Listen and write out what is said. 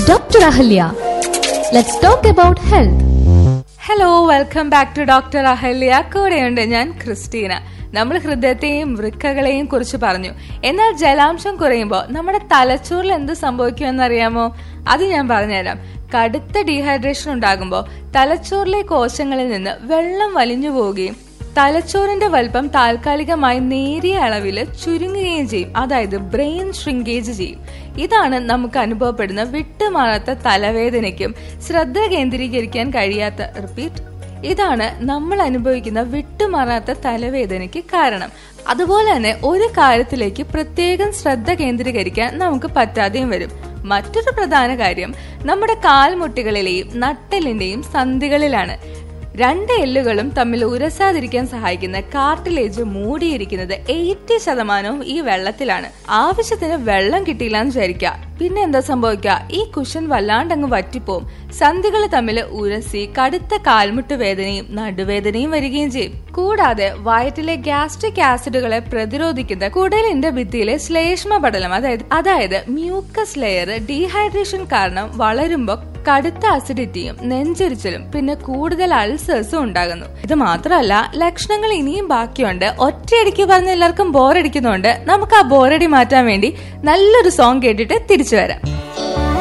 Dr. Ahalya. Let's talk about health. Hello welcome back to doctor Ahalya കൂടെയുണ്ട് ഞാൻ Christina നമ്മൾ ഹൃദയത്തെയും വൃക്കകളെയും കുറിച്ച് പറഞ്ഞു എന്നാൽ ജലാംശം കുറയുമ്പോൾ നമ്മുടെ തലച്ചോറിൽ എന്ത് സംഭവിക്കുമെന്നറിയാമോ അത് ഞാൻ പറഞ്ഞുതരാം കടുത്ത ഡീഹൈഡ്രേഷൻ ഉണ്ടാകുമ്പോൾ തലച്ചോറിലെ കോശങ്ങളിൽ നിന്ന് വെള്ളം വലിഞ്ഞു പോവുകയും തലച്ചോറിന്റെ വലിപ്പം താൽക്കാലികമായി നേരിയ അളവിൽ ചുരുങ്ങുകയും ചെയ്യും അതായത് ബ്രെയിൻ ഷ്രിങ്കേജ് ചെയ്യും ഇതാണ് നമുക്ക് അനുഭവപ്പെടുന്ന വിട്ടുമാറാത്ത തലവേദനയ്ക്കും ശ്രദ്ധ കേന്ദ്രീകരിക്കാൻ കഴിയാത്ത റിപ്പീറ്റ് ഇതാണ് നമ്മൾ അനുഭവിക്കുന്ന വിട്ടുമാറാത്ത തലവേദനയ്ക്ക് കാരണം അതുപോലെ തന്നെ ഒരു കാര്യത്തിലേക്ക് പ്രത്യേകം ശ്രദ്ധ കേന്ദ്രീകരിക്കാൻ നമുക്ക് പറ്റാതെയും വരും മറ്റൊരു പ്രധാന കാര്യം നമ്മുടെ കാൽമുട്ടുകളിലെയും നട്ടലിന്റെയും സന്ധികളിലാണ് രണ്ട് എല്ലുകളും തമ്മിൽ ഉരസാതിരിക്കാൻ സഹായിക്കുന്ന കാർട്ടിലേജ് മൂടിയിരിക്കുന്നത് എയ്റ്റി ശതമാനവും ഈ വെള്ളത്തിലാണ് ആവശ്യത്തിന് വെള്ളം കിട്ടിയില്ല എന്ന് വിചാരിക്കുക പിന്നെ എന്താ സംഭവിക്കുക ഈ കുഷൻ വല്ലാണ്ടങ്ങ് വറ്റിപ്പോവും സന്ധികൾ തമ്മിൽ ഉരസി കടുത്ത കാൽമുട്ട് വേദനയും നടുവേദനയും വരികയും ചെയ്യും കൂടാതെ വയറ്റിലെ ഗ്യാസ്ട്രിക് ആസിഡുകളെ പ്രതിരോധിക്കുന്ന കുടലിന്റെ ഭിത്തിയിലെ ശ്ലേഷ്മ പടലം അതായത് അതായത് മ്യൂക്കസ് ലെയർ ഡീഹൈഡ്രേഷൻ കാരണം വളരുമ്പോൾ കടുത്ത അസിഡിറ്റിയും നെഞ്ചരിച്ചിലും പിന്നെ കൂടുതൽ അൾസേഴ്സും ഉണ്ടാകുന്നു ഇത് മാത്രമല്ല ലക്ഷണങ്ങൾ ഇനിയും ബാക്കിയുണ്ട് ഒറ്റയടിക്ക് പറഞ്ഞ എല്ലാവർക്കും ബോറടിക്കുന്നുണ്ട് നമുക്ക് ആ ബോറടി മാറ്റാൻ വേണ്ടി നല്ലൊരു സോങ് കേട്ടിട്ട് തിരിച്ചു വരാം